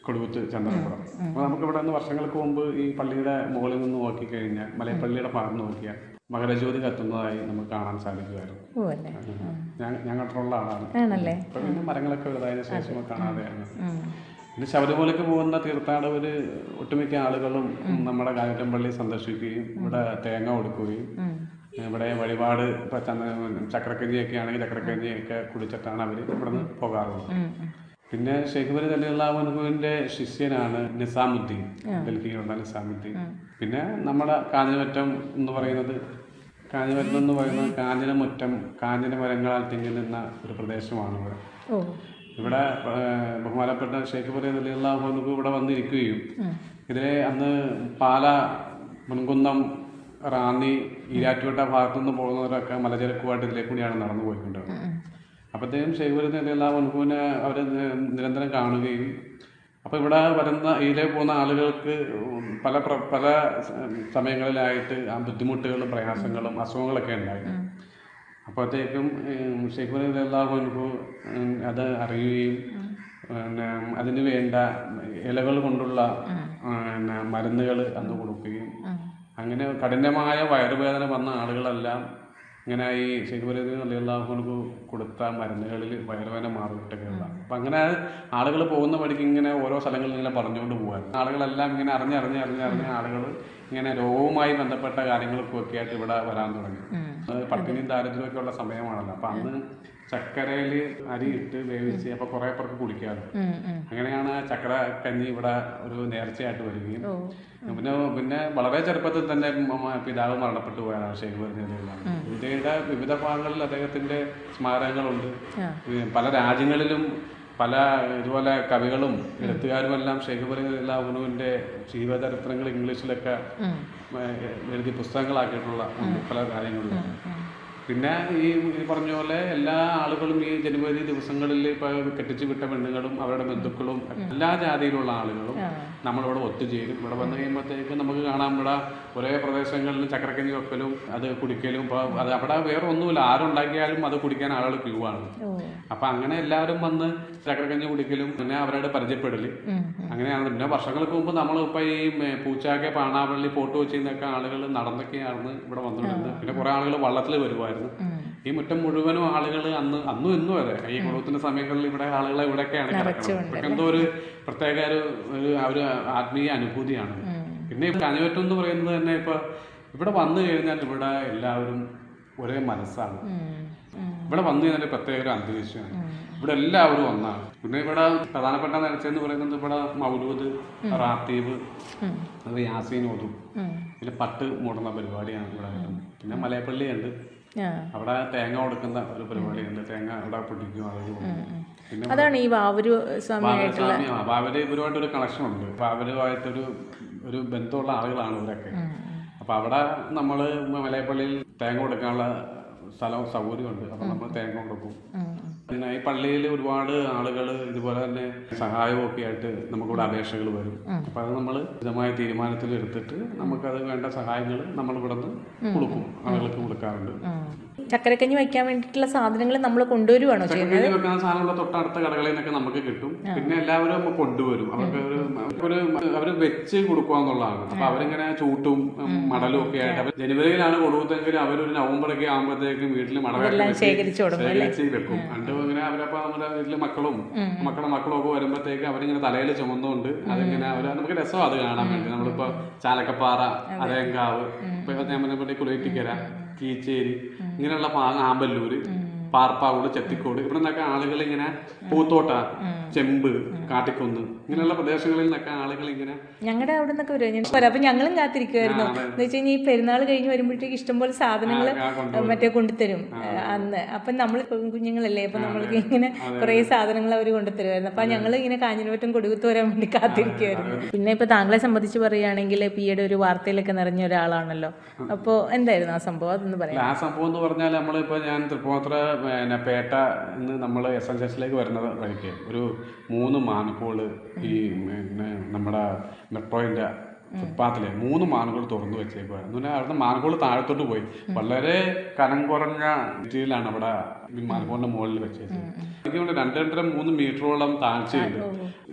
കൊടുകുത്ത് ചന്ദ്രപുരം അപ്പോൾ നമുക്ക് ഇവിടെ നിന്ന് വർഷങ്ങൾക്ക് മുമ്പ് ഈ പള്ളിയുടെ മുകളിൽ നിന്ന് നോക്കിക്കഴിഞ്ഞാൽ മലയപ്പള്ളിയുടെ ഭാഗത്ത് നോക്കിയാൽ മകരജ്യോതി കത്തുന്നതായി നമുക്ക് കാണാൻ സാധിക്കുമായിരുന്നു ഓ അല്ലേ ഞാൻ ഞാൻ കണ്ടിട്ടുള്ള ആളാണ് ആണല്ലേ ഇപ്പൊ പിന്നെ മരങ്ങളൊക്കെ വലുതായതിനു ശേഷം കാണാതെയാണ് ഉം. പിന്നെ ശബരിമലയ്ക്ക് പോകുന്ന തീർത്ഥാടകര് ഒട്ടുമിക്ക ആളുകളും നമ്മുടെ കാഞ്ഞിരപ്പള്ളി സന്ദർശിക്കുകയും ഇവിടെ തേങ്ങ കൊടുക്കുകയും ഉം. ഇവിടെ വഴിപാട് ഇപ്പൊ ചന്ദ- ചക്രക്കഞ്ഞിയൊക്കെ ആണെങ്കിൽ ചക്രക്കഞ്ഞിയൊക്കെ കുടിച്ചിട്ടാണ് അവർ ഇവിടുന്ന് പോകാറുള്ളത് ഉം. ഉം. പിന്നെ ഷെയ്ഖ് ബലി അലിഹുവിന്റെ ശിഷ്യനാണ് നിസാമുദ്ദീൻ ഡൽഹിയിലുള്ള നിസാമുദ്ദീൻ പിന്നെ നമ്മുടെ കാഞ്ഞിമറ്റം എന്ന് പറയുന്നത് കാഞ്ഞിമറ്റം എന്ന് പറയുന്നത് കാഞ്ഞിരമുറ്റം കാഞ്ഞിര മരങ്ങളാൽ തിങ്ങി നിന്ന ഒരു പ്രദേശമാണ് ഇവിടെ ഓ ഇവിടെ ഏഹ്, ബഹുമാനപ്പെട്ട ഷെയ്ഖ് ബലി അലിഹു ഇവിടെ വന്നിരിക്കുകയും ഇതിലെ അന്ന് പാല മുൻകുന്നം റാന്നി ഈരാറ്റുപേട്ട ഭാഗത്തുനിന്ന് പോകുന്നവരൊക്കെ മലചരക്കുമായിട്ട് ഇതിലെ കൂടിയാണ് നടന്നു പോയിക്കൊണ്ടിരുന്നത് അപ്പോഴത്തേക്കും ഷെയ്ഖുബലി അലിഹു മുൻകുവിനെ അവർ നിരന്തരം കാണുകയും അപ്പോൾ ഇവിടെ വരുന്ന ഇതിലെ പോകുന്ന ആളുകൾക്ക് പല പ്ര- പല സമയങ്ങളിലായിട്ട് ആ ബുദ്ധിമുട്ടുകളും പ്രയാസങ്ങളും അസുഖങ്ങളൊക്കെ ഉണ്ടായി അപ്പോഴത്തേക്കും ഷെയ്ഖ് അലി അള്ളാഹുൻഹു അത് അറിയുകയും പിന്നെ അതിന് വേണ്ട ഇലകൾ കൊണ്ടുള്ള പിന്നെ മരുന്നുകൾ അന്ന് കൊടുക്കുകയും അങ്ങനെ കഠിനമായ വയറുവേദന വന്ന ആളുകളെല്ലാം ഇങ്ങനെ ഈ ഷെയ്ഖ് അലി അള്ളാഹുൻഹു കൊടുത്ത മരുന്നുകളിൽ വയറുവേദന മാറിയിട്ടൊക്കെയുള്ള അപ്പം അങ്ങനെ ആളുകൾ പോകുന്ന വഴിക്ക് ഇങ്ങനെ ഓരോ സ്ഥലങ്ങളിൽ ഇങ്ങനെ പറഞ്ഞുകൊണ്ട് പോകുമായിരുന്നു ആളുകളെല്ലാം ഇങ്ങനെ അറിഞ്ഞറിഞ്ഞ് അറിഞ്ഞറിഞ്ഞ ആളുകൾ ഇങ്ങനെ രോഗവുമായി ബന്ധപ്പെട്ട കാര്യങ്ങൾക്കൊക്കെ ആയിട്ട് ഇവിടെ വരാൻ തുടങ്ങി അത് പട്ടിണിയും ദാരിദ്ര്യമൊക്കെ ഉള്ള സമയമാണല്ലോ അപ്പൊ അന്ന് ചക്കരയിൽ അരി ഇട്ട് വേവിച്ച് അപ്പൊ കുറെ പേർക്ക് കുടിക്കാറ് ഉം. ഉം. അങ്ങനെയാണ് ആ ചക്ര കഞ്ഞി ഇവിടെ ഒരു നേർച്ചയായിട്ട് വരികയും പിന്നെ പിന്നെ വളരെ ചെറുപ്പത്തിൽ തന്നെ മ- മ- പിതാവ് മരണപ്പെട്ടു പോയാണ് ഷെയ്ഖ് പറഞ്ഞതെല്ലാം ഇന്ത്യയുടെ വിവിധ ഭാഗങ്ങളിൽ അദ്ദേഹത്തിന്റെ സ്മാരകങ്ങളുണ്ട് ഈ പല രാജ്യങ്ങളിലും പല ഇതുപോലെ കവികളും എഴുത്തുകാരും എല്ലാം ഷെയ്ഖ് ബലിഹുവിന്റെ ജീവചരിത്രങ്ങൾ ഇംഗ്ലീഷിലൊക്കെ ഏഹ്, എഴുതി പുസ്തകങ്ങളാക്കിയിട്ടുള്ള ഉണ്ട് പല കാര്യങ്ങളിലും പിന്നെ ഈ ഈ പറഞ്ഞ പോലെ എല്ലാ ആളുകളും ഈ ജനുവരി ദിവസങ്ങളിൽ ഇപ്പൊ കെട്ടിച്ചു വിട്ട പെണ്ണുങ്ങളും അവരുടെ ബന്ധുക്കളും എല്ലാ ജാതിയിലുള്ള ആളുകളും നമ്മളിവിടെ ഒത്തുചേരും ഇവിടെ വന്നു കഴിയുമ്പോഴത്തേക്ക് നമുക്ക് കാണാം ഇവിടെ ഒരേ പ്രദേശങ്ങളിൽ ചക്രക്കഞ്ഞി വെക്കലും അത് കുടിക്കലും ഇപ്പൊ അത് അവിടെ വേറെ ഒന്നുമില്ല ആരുണ്ടാക്കിയാലും അത് കുടിക്കാൻ ആളുകൾ ക്യൂ ആണ് ഓ അപ്പൊ അങ്ങനെ എല്ലാവരും വന്ന് ചക്രക്കഞ്ഞി കുടിക്കലും പിന്നെ അവരുടെ പരിചയപ്പെടല് അങ്ങനെയാണ് പിന്നെ വർഷങ്ങൾക്ക് മുമ്പ് നമ്മളിപ്പോ ഈ മേ- പൂച്ചാക്കെ പാണാവള്ളി ഫോട്ടോ വെച്ചിരുന്നൊക്കെ ആളുകൾ നടന്നൊക്കെയാണ് ഇവിടെ വന്നുകൊണ്ടിരുന്നത് പിന്നെ കുറെ ആളുകൾ വള്ളത്തിൽ വരുമായിരുന്നു ഈ മുറ്റം മുഴുവനും ആളുകൾ അന്ന് അന്നും ഇന്നും വരെ ഈ കുടുംബത്തിന്റെ സമയങ്ങളിൽ ഇവിടെ ആളുകളെ ഇവിടെയൊക്കെയാണ് കിടക്കുന്നത് ഇതൊക്കെ എന്തോ ഒരു പ്രത്യേക ഒരു ഒരു ആ ഒരു ആത്മീയ അനുഭൂതിയാണ് പിന്നെ ഈ കാഞ്ഞുപറ്റം എന്ന് പറയുന്നത് തന്നെ ഇപ്പൊ ഇവിടെ വന്നു കഴിഞ്ഞാൽ ഇവിടെ എല്ലാവരും ഒരേ മനസ്സാണ് ഇവിടെ വന്നു കഴിഞ്ഞാൽ പ്രത്യേക ഒരു അന്തരീക്ഷമാണ് ഇവിടെ എല്ലാവരും ഒന്നാണ് പിന്നെ ഇവിടെ പ്രധാനപ്പെട്ട നേർച്ച എന്ന് പറയുന്നത് ഇവിടെ മൗലൂദ് റാത്തീബ് അത് യാസീൻ ഓതും പിന്നെ പട്ട് മൂടുന്ന പരിപാടിയാണ് ഇവിടെ വരുന്നത്. പിന്നെ മലയപ്പള്ളി ഉണ്ട് ആ അവിടെ തേങ്ങ കൊടുക്കുന്ന ഒരു പരിപാടിയുണ്ട് തേങ്ങ അവിടെ പൊട്ടിക്കും അത് പിന്നെ അതാണ് ഈ വാവരു സ്വാമിയായിട്ടുള്ള സ്വാമിയാണ് അപ്പൊ അവര് ഇവരുമായിട്ട് ഒരു കണക്ഷൻ ഉണ്ട് അപ്പൊ അവരുമായിട്ടൊരു ഒരു ബന്ധമുള്ള ആളുകളാണ് ഇവരൊക്കെ അപ്പൊ അവിടെ നമ്മള് മലയപ്പള്ളിയിൽ തേങ്ങ കൊടുക്കാനുള്ള സ്ഥലവും സൗകര്യമുണ്ട് അപ്പൊ നമ്മൾ തേങ്ങ കൊടുക്കും പിന്നെ ഈ പള്ളിയിൽ ഒരുപാട് ആളുകൾ ഇതുപോലെ തന്നെ സഹായവും ഒക്കെ ആയിട്ട് നമുക്കിവിടെ അപേക്ഷകൾ വരും അപ്പൊ അത് നമ്മൾ വിധമായ തീരുമാനത്തിൽ എടുത്തിട്ട് നമുക്കത് വേണ്ട സഹായങ്ങൾ നമ്മൾ ഇവിടെ നിന്ന് കൊടുക്കും ആളുകൾക്ക് കൊടുക്കാറുണ്ട് ചക്കരക്കഞ്ഞി വയ്ക്കാൻ വേണ്ടിയിട്ടുള്ള സാധനങ്ങൾ നമ്മൾ കൊണ്ടുവരുവാണോ ചെയ്യുന്നത് ചക്കക്കഞ്ഞി വെക്കുന്ന സാധനങ്ങളുടെ തൊട്ടടുത്ത കടകളിൽ നിന്നൊക്കെ നമുക്ക് കിട്ടും പിന്നെ എല്ലാവരും നമ്മ കൊണ്ടുവരും അവർക്ക് ഒരു ഒരു അവര് വെച്ച് കൊടുക്കുക എന്നുള്ളതാണ് അപ്പൊ അവരിങ്ങനെ ചൂട്ടും ഉം, മടലും ഒക്കെ ആയിട്ട് അവർ ജനുവരിയിലാണ് കൊടുക്കുന്നതെങ്കിൽ അവരൊരു നവംബർ ഒക്കെ ആകുമ്പോഴത്തേക്കും വീട്ടിൽ മടലൊക്കെ വെച്ച് ശേഖരിച്ചു കൊടുക്കും ശേഖരിച്ച് വെക്കും പണ്ട് ഇങ്ങനെ അവരപ്പോ നമ്മുടെ വീട്ടിലെ മക്കളും മക്കളുടെ മക്കളും ഒക്കെ വരുമ്പോഴത്തേക്ക് അവരിങ്ങനെ തലയിൽ ചുമന്നുകൊണ്ട് അതിങ്ങനെ അവര് നമുക്ക് രസം അത് കാണാൻ വേണ്ടി നമ്മളിപ്പോ ചാലക്കപ്പാറ അരയങ്കാവ് ഇപ്പൊ ഞാൻ പറഞ്ഞ കുലയിറ്റിക്കര കീച്ചേരി ഇങ്ങനെയുള്ള ഭാഗം ആമ്പല്ലൂര് പാർപ്പാവൂട് ചെത്തിക്കോട് ഇവിടെ നിന്നൊക്കെ ആളുകൾ ഇങ്ങനെ പൂത്തോട്ട ചെമ്പ് കാട്ടിക്കുന്ന് ഇങ്ങനെയുള്ള പ്രദേശങ്ങളിൽ നിന്നൊക്കെ ആളുകൾ ഇങ്ങനെ ഞങ്ങളുടെ അവിടെ നിന്നൊക്കെ വരും ഞാൻ പറയാം അപ്പൊ ഞങ്ങളും കാത്തിരിക്കുമായിരുന്നു എന്ന് വെച്ച് കഴിഞ്ഞാൽ ഈ പെരുന്നാൾ കഴിഞ്ഞ് വരുമ്പോഴത്തേക്ക് ഇഷ്ടംപോലെ സാധനങ്ങൾ ആ, കൊണ്ടുവരും. മറ്റേ കൊണ്ടുതരും അന്ന് അപ്പൊ നമ്മൾ കുഞ്ഞുങ്ങളല്ലേ അപ്പൊ നമ്മൾക്ക് ഇങ്ങനെ കുറെ സാധനങ്ങൾ അവർ കൊണ്ടുതരുമായിരുന്നു അപ്പൊ ഞങ്ങൾ ഇങ്ങനെ കാഞ്ഞിരമറ്റം കൊടുത്തു വരാൻ വേണ്ടി കാത്തിരിക്കുമായിരുന്നു പിന്നെ ഇപ്പൊ താങ്കളെ സംബന്ധിച്ച് പറയുകയാണെങ്കിൽ ഇപ്പൊ ഈയിടെ ഒരു വാർത്തയിലൊക്കെ നിറഞ്ഞ ഒരാളാണല്ലോ അപ്പോ എന്തായിരുന്നു ആ സംഭവം അതൊന്ന് പറയാം ആ സംഭവം എന്ന് പറഞ്ഞാൽ നമ്മളിപ്പോൾ ഞാൻ തൃപ്പൂണിത്തുറ പിന്നെ പേട്ട എന്ന് നമ്മൾ എസ് എൻ എസിലേക്ക് വരുന്ന വഴിക്ക് ഒരു മൂന്ന് മാനുകോള് ഈ പിന്നെ നമ്മുടെ മെട്രോയിൻ്റെ ഫുട്പാത്തിലെ മൂന്ന് മാനുകൾ തുറന്നു വെച്ചേക്കുവായിരുന്നു എന്ന് പറഞ്ഞാൽ അവിടുന്ന് മാനുകോൾ താഴത്തോട്ട് പോയി വളരെ കനം കുറഞ്ഞ രീതിയിലാണ് അവിടെ ഈ മാനുകോളിന്റെ മുകളിൽ വെച്ചേച്ചത് എനിക്ക് തോന്നുന്നു രണ്ട് രണ്ടര മൂന്ന് മീറ്ററോളം താഴ്ചയുണ്ട്